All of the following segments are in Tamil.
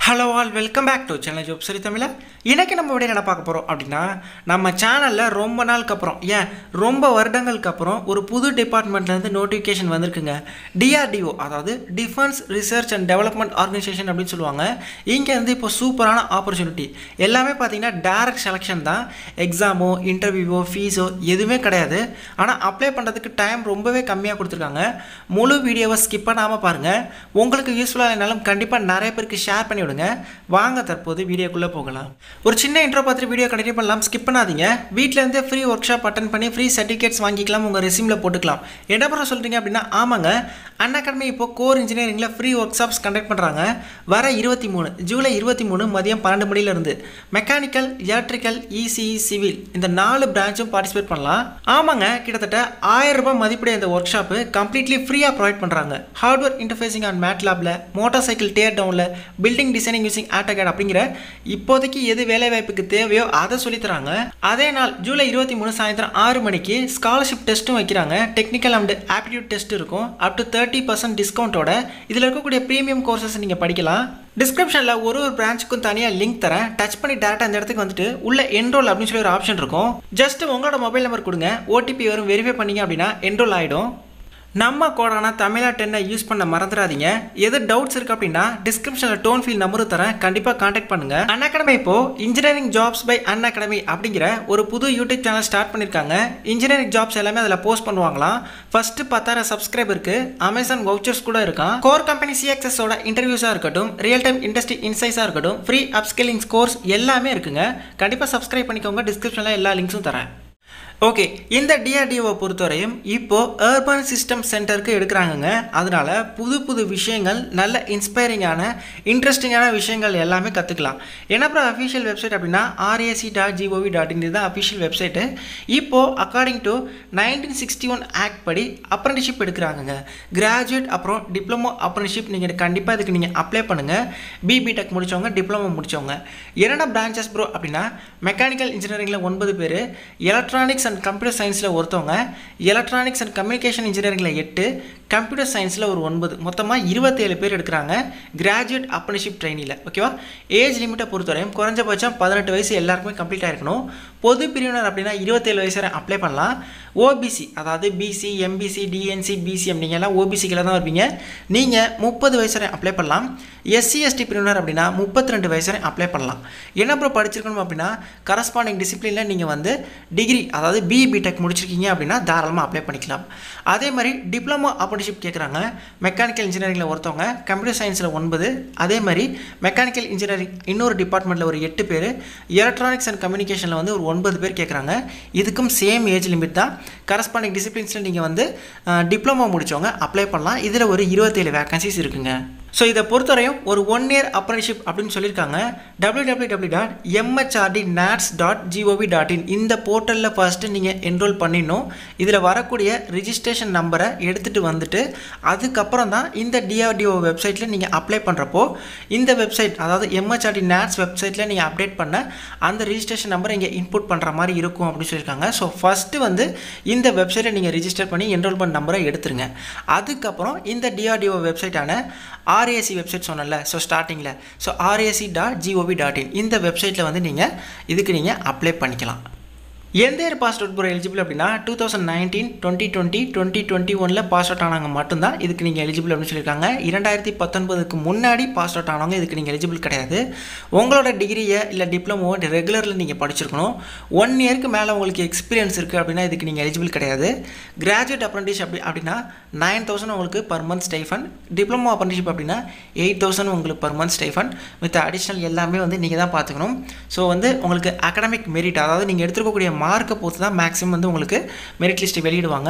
hello all welcome back to channel job சரி தமிழா இன்றைக்கி நம்ம விட என்ன பார்க்க போகிறோம் அப்படின்னா நம்ம சேனலில் ரொம்ப நாளுக்கு அப்புறம் ஏன் ரொம்ப வருடங்களுக்கு அப்புறம் ஒரு புது டிபார்ட்மெண்ட்லேருந்து நோட்டிஃபிகேஷன் வந்திருக்குங்க டிஆர்டிஓ அதாவது defence research and development organisation அப்படின்னு சொல்லுவாங்க இங்கேருந்து இப்போ சூப்பரான ஆப்பர்ச்சுனிட்டி எல்லாமே பார்த்தீங்கன்னா டேரக்ட் செலெக்ஷன் தான் எக்ஸாமோ இன்டர்வியூவோ ஃபீஸோ எதுவுமே கிடையாது ஆனால் அப்ளை பண்ணுறதுக்கு டைம் ரொம்பவே கம்மியாக கொடுத்துருக்காங்க முழு வீடியோவை ஸ்கிப் பண்ணாமல் பாருங்கள் உங்களுக்கு யூஸ்ஃபுல்லாக இருந்தாலும் கண்டிப்பாக நிறைய பேருக்கு ஷேர் பண்ணி விடுங்க வாங்க தற்போது வீடியோக்குள்ளே போகலாம் ஒரு சின்ன இன்ட்ரோ பார்த்துட்டு வீடியோ கண்டினியூ பண்ணலாம் ஸ்கிப் பண்ணாதீங்க வீட்டிலேருந்தே ஃப்ரீ ஒர்க் ஷாப் அட்டன் பண்ணி ஃப்ரீ சர்டிஃபிகேட்ஸ் வாங்கிக்கலாம் உங்கள் ரெசியூமில் போட்டுக்கலாம் என்ன பண்ண சொல்கிறீங்க அப்படின்னா ஆமாங்க அன் அகாடமி இப்போ கோர் இன்ஜினியரிங்கில் ஃப்ரீ ஒர்க் ஷாப்ஸ் கண்டக்ட் பண்ணுறாங்க வர இருபத்தி மூணு ஜூலை இருபத்தி மூணு மதியம் பன்னெண்டு மணிலேருந்து மெக்கானிக்கல் எலக்ட்ரிக்கல் இசிஇ சிவில் இந்த நாலு பிரான்ச்சும் பார்ட்டிசிபேட் பண்ணலாம் ஆமாங்க கிட்டத்தட்ட ஆயிரம் ரூபாய் மதிப்புடைய இந்த ஒர்க் ஷாப்பு கம்ப்ளீட்லி ஃப்ரீயாக ப்ரொவைட் பண்ணுறாங்க ஹார்ட்வேர் இன்டர்ஃபேஸிங் ஆன் மேட்லாபில் மோட்டார் சைக்கிள் டேர் டவுனில் பில்டிங் டிசைனிங் யூசிங் ஆட்டோகேட் அப்படிங்கிற இப்போதைக்கு எது வேலை வாய்ப்புக்கு தேவையோ அதை சொல்லித் தராங்க அதே நாள் ஜூலை இருபத்தி மூணு சாயந்தரம் ஆறு மணிக்கு ஸ்காலர்ஷிப் டெஸ்ட்டும் வைக்கிறாங்க டெக்னிக்கல் அண்ட் ஆப்டிடியூட் டெஸ்ட் இருக்கும் அப் டு தேர்ட்டி பர்சன்ட் டிஸ்கவுண்ட்டோட இதில் இருக்கக்கூடிய ப்ரீமியம் கோர்சஸ் நீங்கள் படிக்கலாம் டிஸ்கிரிப்ஷனில் ஒரு ஒரு பிரான்ச்சுக்கும் தனியாக லிங்க் தரேன் டச் பண்ணி டேரெக்டாக அந்த இடத்துக்கு வந்துட்டு உள்ள என்ரோல் அப்படின்னு சொல்லி ஒரு ஆப்ஷன் இருக்கும் ஜஸ்ட் உங்களோட மொபைல் நம்பர் கொடுங்க ஓடிபி வரும் வெரிஃபை பண்ணீங்க அப்படின்னா என்ரோல் ஆகிடும் நம்ம கோடான தமிழா டென்னை யூஸ் பண்ண மறந்துடாதீங்க எது டவுட்ஸ் இருக்கு அப்படின்னா டிஸ்கிரிப்ஷனில் டோன் ஃபீல் நம்பரும் தரேன் கண்டிப்பாக காண்டாக்ட் பண்ணுங்க அன் அகாடமி இப்போ engineering jobs by Unacademy அப்படிங்கிற ஒரு புது யூடியூப் சேனல் ஸ்டார்ட் பண்ணியிருக்காங்க இன்ஜினியரிங் ஜாப்ஸ் எல்லாமே அதில் போஸ்ட் பண்ணுவாங்களாம் ஃபர்ஸ்ட் பத்தாயிரம் சப்ஸ்கிரைபருக்கு அமேசான் வவுச்சர்ஸ் கூட இருக்கான் கோர் கம்பெனி சிஎக்ஸஸோட இன்டர்வியூஸாக இருக்கட்டும் ரியல் டைம் இண்டஸ்ட்ரி இன்சைட்ஸாக இருக்கட்டும் ஃப்ரீ அப்ஸ்கில்லிங் கோர்ஸ் எல்லாமே இருக்குங்க கண்டிப்பாக சப்ஸ்கிரைப் பண்ணிக்கோங்க டிஸ்கிரிப்ஷனில் எல்லா லிங்க்ஸும் தரேன் ஓகே இந்த டிஆர்டிஓவை பொறுத்தவரையும் இப்போது அர்பன் சிஸ்டம் சென்டருக்கு எடுக்கிறாங்கங்க அதனால் புது புது விஷயங்கள் நல்ல இன்ஸ்பைரிங்கான இன்ட்ரெஸ்டிங்கான விஷயங்கள் எல்லாமே கற்றுக்கலாம் என்னப்புறம் அஃபிஷியல் வெப்சைட் அப்படின்னா RAC dot gov dot in இதுதான் அஃபிஷியல் வெப்சைட்டு இப்போது according to nineteen sixty one act படி அப்ரண்டிஷிப் எடுக்கிறாங்கங்க கிராஜுவேட் அப்புறம் டிப்ளமோ அப்ரண்டிஷிப் நீங்கள் கண்டிப்பாக இதுக்கு நீங்கள் அப்ளை பண்ணுங்கள் பிபி டெக் முடித்தவங்க டிப்ளமோ முடித்தவங்க என்னென்ன பிரான்ச்சஸ் ப்ரோ அப்படின்னா மெக்கானிக்கல் இன்ஜினியரிங்கில் ஒன்பது பேர் எலக்ட்ரானிக்ஸ் அண்ட் கம்ப்யூட்டர் சயின்ஸில் ஒருத்தவங்க எலக்ட்ரானிக்ஸ் அண்ட் கம்யூனிகேஷன் இன்ஜினியரிங்கில் எட்டு கம்ப்யூட்டர் சயின்ஸில் ஒரு ஒன்பது மொத்தமாக இருபத்தேழு பேர் எடுக்கிறாங்க கிராஜுவேட் அப்ரண்டிஷிப் ட்ரைனியில் ஓகேவா ஏஜ் லிமிட்டை பொறுத்தவரையும் குறைஞ்சபட்சம் பதினெட்டு வயசு எல்லாருக்குமே கம்ப்ளீட் ஆயிருக்கணும் பொது பிரிவினர் அப்படின்னா இருபத்தேழு வயசு வரை அப்ளை பண்ணலாம் ஓபிசி அதாவது பிசி எம்பிசி டிஎன்சி பிசிஎம் நீங்கள் எல்லாம் ஓபிசிக்கில் தான் இருப்பீங்க நீங்கள் முப்பது வயசு வரை அப்ளை பண்ணலாம் எஸ்சி எஸ்டி பிரிவினர் அப்படின்னா முப்பத்தி ரெண்டு வயசு வரை அப்ளை பண்ணலாம் என்ன ப்ரோ படிச்சிருக்கணும் அப்படின்னா கரஸ்பாண்டிங் டிசிப்ளினில் நீங்கள் வந்து டிகிரி அதாவது பிஇ பிடெக் முடிச்சிருக்கீங்க அப்படின்னா தாராளமாக அப்ளை பண்ணிக்கலாம் அதே மாதிரி டிப்ளமோ அப்ரண்டிஷிப் கேட்குறாங்க மெக்கானிக்கல் இன்ஜினியரிங்கில் ஒருத்தவங்க கம்ப்யூட்டர் சயின்ஸில் ஒன்பது அதே மாதிரி மெக்கானிக்கல் இன்ஜினியரிங் இன்னொரு டிபார்ட்மெண்ட்டில் ஒரு எட்டு பேர் எலக்ட்ரானிக்ஸ் அண்ட் கம்யூனிகேஷனில் வந்து ஒரு ஒன்பது பேர் கேட்குறாங்க இதுக்கும் சேம் ஏஜ் லிமிட் தான் கரஸ்பாண்டிங் டிசிப்ளின்ஸில் நீங்கள் வந்து டிப்ளமோ முடித்தவங்க அப்ளை பண்ணலாம் இதில் ஒரு இருபத்தேழு வேகன்சிஸ் இருக்குங்க ஸோ இதை பொறுத்தவரையும் ஒரு ஒன் இயர் அப்ரண்டிஷிப் அப்படின்னு சொல்லியிருக்காங்க W W W dot MHRD NATS dot gov dot in இந்த போர்ட்டலில் ஃபஸ்ட்டு நீங்கள் என்ரோல் பண்ணிடணும் இதில் வரக்கூடிய ரிஜிஸ்ட்ரேஷன் நம்பரை எடுத்துகிட்டு வந்துட்டு அதுக்கப்புறம் தான் இந்த டிஆர்டிஓ வெப்சைட்டில் நீங்கள் அப்ளை பண்ணுறப்போ இந்த வெப்சைட் அதாவது எம்ஹெச்ஆர்டி நேட்ஸ் வெப்சைட்டில் நீங்கள் அப்டேட் பண்ண அந்த ரிஜிஸ்ட்ரேஷன் நம்பரை இங்கே இன்புட் பண்ணுற மாதிரி இருக்கும் அப்படின்னு சொல்லியிருக்காங்க ஸோ ஃபஸ்ட்டு வந்து இந்த வெப்சைட்டை நீங்கள் ரிஜிஸ்டர் பண்ணி என்ரோல்மெண்ட் நம்பரை எடுத்துருங்க அதுக்கப்புறம் இந்த டிஆர்டிஓ வெப்சைட்டான ஆர்ஏசி வெப்சைட் சொன்னல ஸோ ஸ்டார்டிங்கில் so RAC dot gov dot in இந்த வெப்சைட்டில் வந்து நீங்கள் இதுக்கு நீங்கள் அப்ளை பண்ணிக்கலாம் எந்த year pass out bro eligible அப்படின்னா two thousand nineteen twenty twenty twenty twenty ஒனில் பாஸ் அவுட் ஆனவங்க மட்டும்தான் இதுக்கு நீங்கள் எலிஜிபிள் அப்படின்னு சொல்லியிருக்காங்க இரண்டாயிரத்தி பத்தொன்பதுக்கு முன்னாடி பாஸ் அவுட் ஆனவங்க இதுக்கு நீங்கள் எலிஜிபிள் கிடையாது உங்களோட டிகிரியை இல்லை டிப்ளமோ ரெகுலரில் நீங்கள் படிச்சிருக்கணும் ஒன் இயருக்கு மேலே உங்களுக்கு எக்ஸ்பீரியன்ஸ் இருக்குது அப்படின்னா இதுக்கு நீங்கள் எலிஜிபிள் கிடையாது கிராஜுவேட் அப்ரண்டிஸ் அப்படி அப்படின்னா நைன் தௌசண்ட் உங்களுக்கு per month stipend diploma apprenticeship அப்படின்னா எயிட் தௌசண்ட் உங்களுக்கு per month stipend with additional எல்லாமே வந்து நீங்கள் தான் பார்த்துக்கணும் ஸோ வந்து உங்களுக்கு அகடமிக் மெரிட் அதாவது நீங்கள் எடுத்துருக்கக்கூடிய மார்க்கை பொறுத்து தான் மேக்ஸிமம் வந்து உங்களுக்கு மெரிட் லிஸ்ட் வெளியிடுவாங்க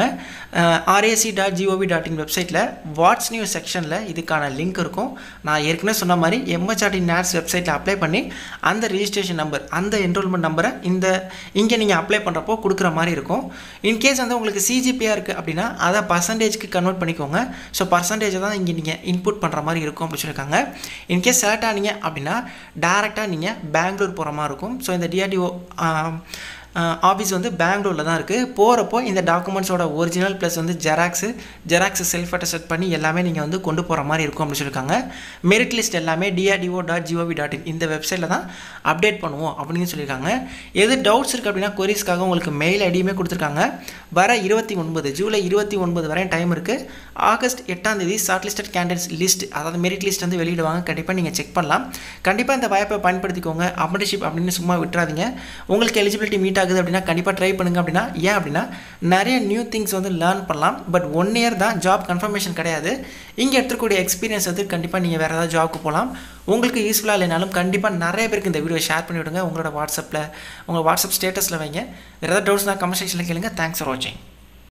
RAC dot gov dot in வெப்சைட்டில் வாட்ஸ் நியூஸ் செக்ஷனில் இதுக்கான லிங்க் இருக்கும் நான் ஏற்கனவே சொன்ன மாதிரி எம்ஹெச்ஆர்டி நேட்ஸ் வெப்சைட்டில் அப்ளை பண்ணி அந்த ரிஜிஸ்ட்ரேஷன் நம்பர் அந்த என்ரோல்மெண்ட் நம்பரை இந்த இங்கே நீங்கள் அப்ளை பண்ணுறப்போ கொடுக்குற மாதிரி இருக்கும் இன்கேஸ் வந்து உங்களுக்கு சிஜிபியாக இருக்குது அப்படின்னா அதை பர்சன்டேஜ்க்கு கன்வெர்ட் பண்ணிக்கோங்க ஸோ பர்சன்டேஜை தான் இங்கே நீங்கள் இன்புட் பண்ணுற மாதிரி இருக்கும் அப்படின்னு சொல்லியிருக்காங்க இன்கேஸ் செலக்ட் ஆனீங்க அப்படின்னா டேரெக்டாக நீங்கள் பெங்களூர் போகிற மாதிரி இருக்கும் ஸோ இந்த டிஆர்டிஓ ஆஃபீஸ் வந்து பெங்களூரில் தான் இருக்குது போகிறப்போ இந்த டாக்குமெண்ட்ஸோட ஒரிஜினல் ப்ளஸ் வந்து ஜெராக்ஸு ஜெராக்ஸ் செல்ஃப் அட்டஸ்ட் பண்ணி எல்லாமே நீங்கள் வந்து கொண்டு போகிற மாதிரி இருக்கும் அப்படின்னு சொல்லியிருக்காங்க மெரிட் லிஸ்ட் எல்லாமே DRDO dot gov dot in இந்த வெப்சைட்டில் தான் அப்டேட் பண்ணுவோம் அப்படின்னு சொல்லியிருக்காங்க எது டவுட்ஸ் இருக்குது அப்படின்னா கொரிஸ்க்காக உங்களுக்கு மெயில் ஐடியுமே கொடுத்துருக்காங்க வர இருபத்தி ஒன்பது ஜூலை இருபத்தி ஒன்பது வரையும் டைம் இருக்குது ஆகஸ்ட் எட்டாம் தேதி ஷார்ட் லிஸ்டட் கேண்டிடேட்ஸ் லிஸ்ட் அதாவது மெரிட் லிஸ்ட் வந்து வெளியிடுவாங்க கண்டிப்பாக நீங்கள் செக் பண்ணலாம் கண்டிப்பாக இந்த வாய்ப்பை பயன்படுத்திக்கோங்க அப்ரண்டிஷிப் அப்படின்னு சும்மா விட்டுறாதீங்க உங்களுக்கு எலிஜிபிலிட்டி மீட் ஆகுது அப்படின்னா கண்டிப்பாக ட்ரை பண்ணுங்க அப்படின்னா ஏன் அப்படின்னா நிறைய நியூ திங்ஸ் வந்து லேர்ன் பண்ணலாம் பட் ஒன் இயர் தான் ஜாப் கன்ஃபர்மேஷன் கிடையாது இங்கே எடுத்துக்கூடிய எக்ஸ்பீரியன்ஸ் வந்து கண்டிப்பாக நீங்கள் வேறு ஏதாவது ஜாப்க்கு போகலாம் உங்களுக்கு யூஸ்ஃபுல்லாக இல்லைனாலும் கண்டிப்பாக நிறைய பேருக்கு இந்த வீடியோ ஷேர் பண்ணி விடுங்க உங்களோட வாட்ஸ்அப்பில் உங்கள் வாட்ஸ்அப் ஸ்டேட்டஸில் வைங்க வேறு ஏதாவது டவுட்ஸ்னால் கமெண்ட் செக்ஷனில் கேளுங்க தேங்க்ஸ் ஃபார் வாட்சிங்